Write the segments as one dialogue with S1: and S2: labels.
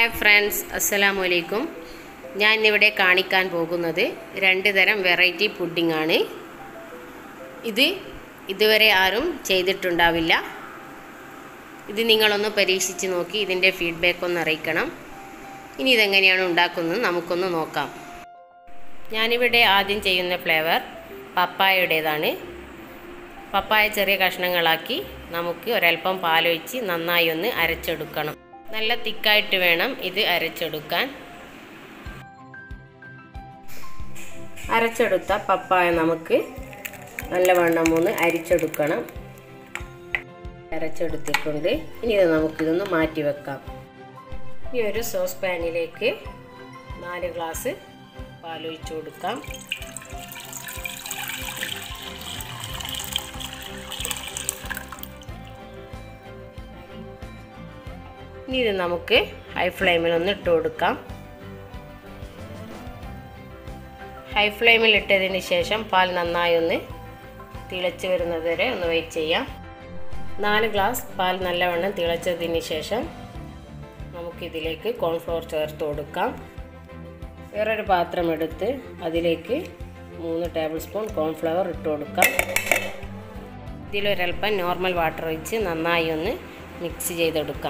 S1: hi friends അസ്സലാമു അലൈക്കും ഞാൻ ഇന്നിവിടെ കാണിക്കാൻ പോകുന്നത് രണ്ട് തരം വെറൈറ്റി പുഡിംഗ് ആണ് ഇത് ഇതുവരെ ആരും ചെയ്തിട്ടുണ്ടാവില്ല ഇത് നിങ്ങളൊന്ന് പരീക്ഷിച്ച് നോക്കി ഇതിൻ്റെ ഫീഡ്ബാക്ക് ഒന്ന് അറിയിക്കണം ഇനി ഇതെങ്ങനെയാണ് ഉണ്ടാക്കുന്നത് നമുക്കൊന്ന് നോക്കാം ഞാനിവിടെ ആദ്യം ചെയ്യുന്ന ഫ്ലേവർ പപ്പായയുടേതാണ് പപ്പായ ചെറിയ കഷ്ണങ്ങളാക്കി നമുക്ക് ഒരൽപ്പം പാലൊഴിച്ച് നന്നായി ഒന്ന് അരച്ചെടുക്കണം നല്ല തിക്കായിട്ട് വേണം ഇത് അരച്ചെടുക്കാൻ അരച്ചെടുത്ത പപ്പായ നമുക്ക് നല്ലവണ്ണം ഒന്ന് അരിച്ചെടുക്കണം അരച്ചെടുത്തിട്ടുണ്ട് ഇനി ഇത് നമുക്കിതൊന്ന് മാറ്റി വെക്കാം ഈ ഒരു സോസ് പാനിലേക്ക് നാല് ഗ്ലാസ് പാലൊഴിച്ചു കൊടുക്കാം ഇനി ഇത് നമുക്ക് ഹൈ ഫ്ലെയിമിൽ ഒന്ന് ഇട്ട് കൊടുക്കാം ഹൈ ഫ്ലെയിമിൽ ഇട്ടതിന് ശേഷം പാൽ നന്നായി ഒന്ന് തിളച്ച് വരുന്നത് വരെ ഒന്ന് വെയിറ്റ് ചെയ്യാം നാല് ഗ്ലാസ് പാൽ നല്ലവണ്ണം തിളച്ചതിന് ശേഷം നമുക്കിതിലേക്ക് കോൺഫ്ലോർ ചേർത്ത് കൊടുക്കാം വേറൊരു പാത്രം എടുത്ത് അതിലേക്ക് മൂന്ന് ടേബിൾ സ്പൂൺ കോൺഫ്ലവർ ഇട്ട് കൊടുക്കാം ഇതിലൊരൽപ്പം നോർമൽ വാട്ടർ ഒഴിച്ച് നന്നായി ഒന്ന് മിക്സ് ചെയ്തെടുക്കാം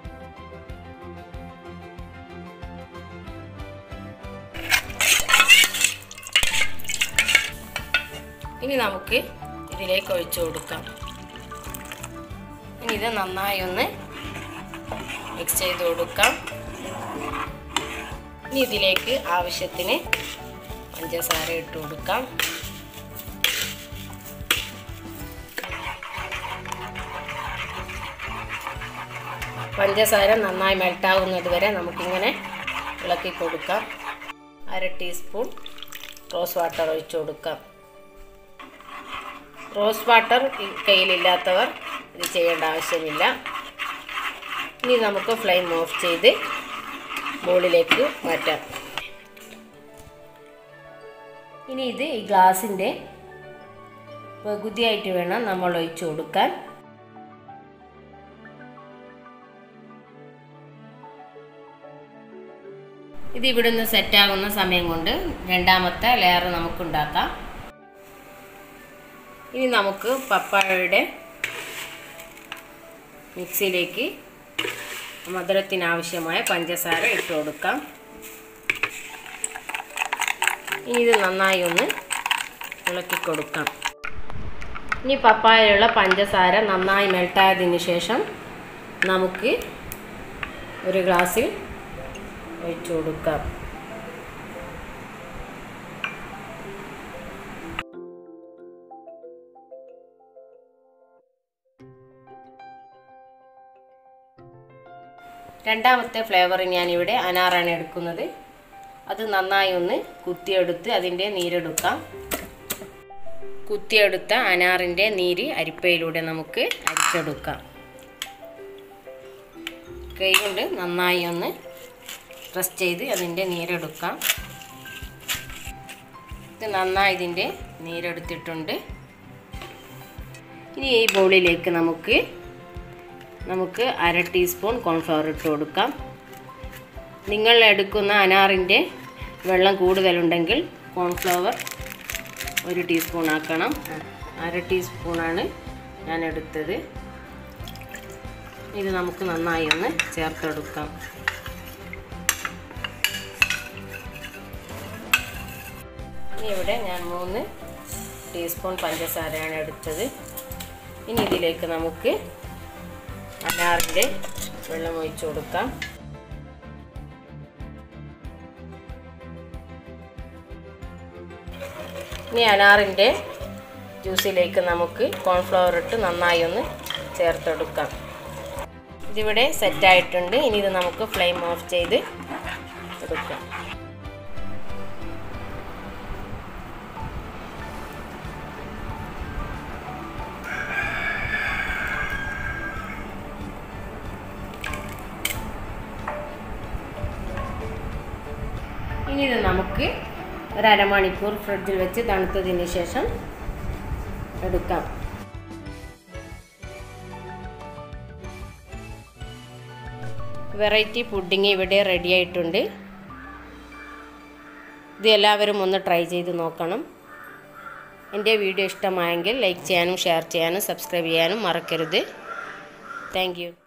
S1: ഇനി നമുക്ക് ഇതിലേക്ക് ഒഴിച്ചു കൊടുക്കാം ഇനി ഇത് നന്നായി ഒന്ന് മിക്സ് ചെയ്ത് കൊടുക്കാം ഇനി ഇതിലേക്ക് ആവശ്യത്തിന് പഞ്ചസാര ഇട്ട് കൊടുക്കാം പഞ്ചസാര നന്നായി മെൽട്ടാവുന്നത് വരെ നമുക്കിങ്ങനെ ഇളക്കി കൊടുക്കാം അര ടീസ്പൂൺ റോസ് വാട്ടർ ഒഴിച്ചു കൊടുക്കാം റോസ് വാട്ടർ കയ്യിലില്ലാത്തവർ ഇത് ചെയ്യേണ്ട ആവശ്യമില്ല ഇനി നമുക്ക് ഫ്ലെയിം ഓഫ് ചെയ്ത് ബോളിലേക്ക് മാറ്റാം ഇനി ഇത് ഈ ഗ്ലാസിൻ്റെ പകുതിയായിട്ട് വേണം നമ്മൾ ഒഴിച്ചു കൊടുക്കാൻ ഇത് ഇവിടുന്ന് സെറ്റാകുന്ന സമയം കൊണ്ട് രണ്ടാമത്തെ ലെയർ നമുക്കുണ്ടാക്കാം ഇനി നമുക്ക് പപ്പായയുടെ മിക്സിയിലേക്ക് മധുരത്തിനാവശ്യമായ പഞ്ചസാര ഇട്ട് കൊടുക്കാം ഇനി ഇത് നന്നായി ഒന്ന് ഇളക്കി കൊടുക്കാം ഇനി പപ്പായയിലുള്ള പഞ്ചസാര നന്നായി മെൽട്ടായതിന് ശേഷം നമുക്ക് ഒരു ഗ്ലാസ്സിൽ ഒഴിച്ചു കൊടുക്കാം രണ്ടാമത്തെ ഫ്ലേവർ ഞാനിവിടെ അനാറാണ് എടുക്കുന്നത് അത് നന്നായി ഒന്ന് കുത്തിയെടുത്ത് അതിൻ്റെ നീരെടുക്കാം കുത്തിയെടുത്ത അനാറിൻ്റെ നീര് അരിപ്പയിലൂടെ നമുക്ക് അരിച്ചെടുക്കാം കൈ കൊണ്ട് നന്നായി ഒന്ന് പ്രസ് ചെയ്ത് അതിൻ്റെ നീരെടുക്കാം ഇത് നന്നായി ഇതിൻ്റെ നീരെടുത്തിട്ടുണ്ട് ഇനി ഈ ബൗളിലേക്ക് നമുക്ക് നമുക്ക് അര ടീസ്പൂൺ കോൺഫ്ലവർ ഇട്ട് കൊടുക്കാം നിങ്ങൾ എടുക്കുന്ന അനാറിൻ്റെ വെള്ളം കൂടുതലുണ്ടെങ്കിൽ കോൺഫ്ലവർ ഒരു ടീസ്പൂൺ ആക്കണം അര ടീസ്പൂണാണ് ഞാൻ എടുത്തത് ഇത് നമുക്ക് നന്നായി ഒന്ന് ചേർത്തെടുക്കാം ഇനി ഇവിടെ ഞാൻ മൂന്ന് ടീസ്പൂൺ പഞ്ചസാരയാണ് എടുത്തത് ഇനി ഇതിലേക്ക് നമുക്ക് അനാറിൻ്റെ വെള്ളം ഒഴിച്ചു കൊടുക്കാം ഇനി അനാറിൻ്റെ ജ്യൂസിലേക്ക് നമുക്ക് കോൺഫ്ലവർ ഇട്ട് നന്നായി ഒന്ന് ചേർത്തെടുക്കാം ഇതിവിടെ സെറ്റായിട്ടുണ്ട് ഇനി ഇത് നമുക്ക് ഫ്ലെയിം ഓഫ് ചെയ്ത് എടുക്കാം ഇനി ഇത് നമുക്ക് ഒരു അരമണിക്കൂർ ഫ്രിഡ്ജിൽ വെച്ച് തണുത്തതിന് ശേഷം എടുക്കാം വെറൈറ്റി പുഡിങ് ഇവിടെ റെഡി ആയിട്ടുണ്ട് ഇത് എല്ലാവരും ഒന്ന് ട്രൈ ചെയ്ത് നോക്കണം എൻ്റെ വീഡിയോ ഇഷ്ടമായെങ്കിൽ ലൈക്ക് ചെയ്യാനും ഷെയർ ചെയ്യാനും സബ്സ്ക്രൈബ് ചെയ്യാനും മറക്കരുത് താങ്ക്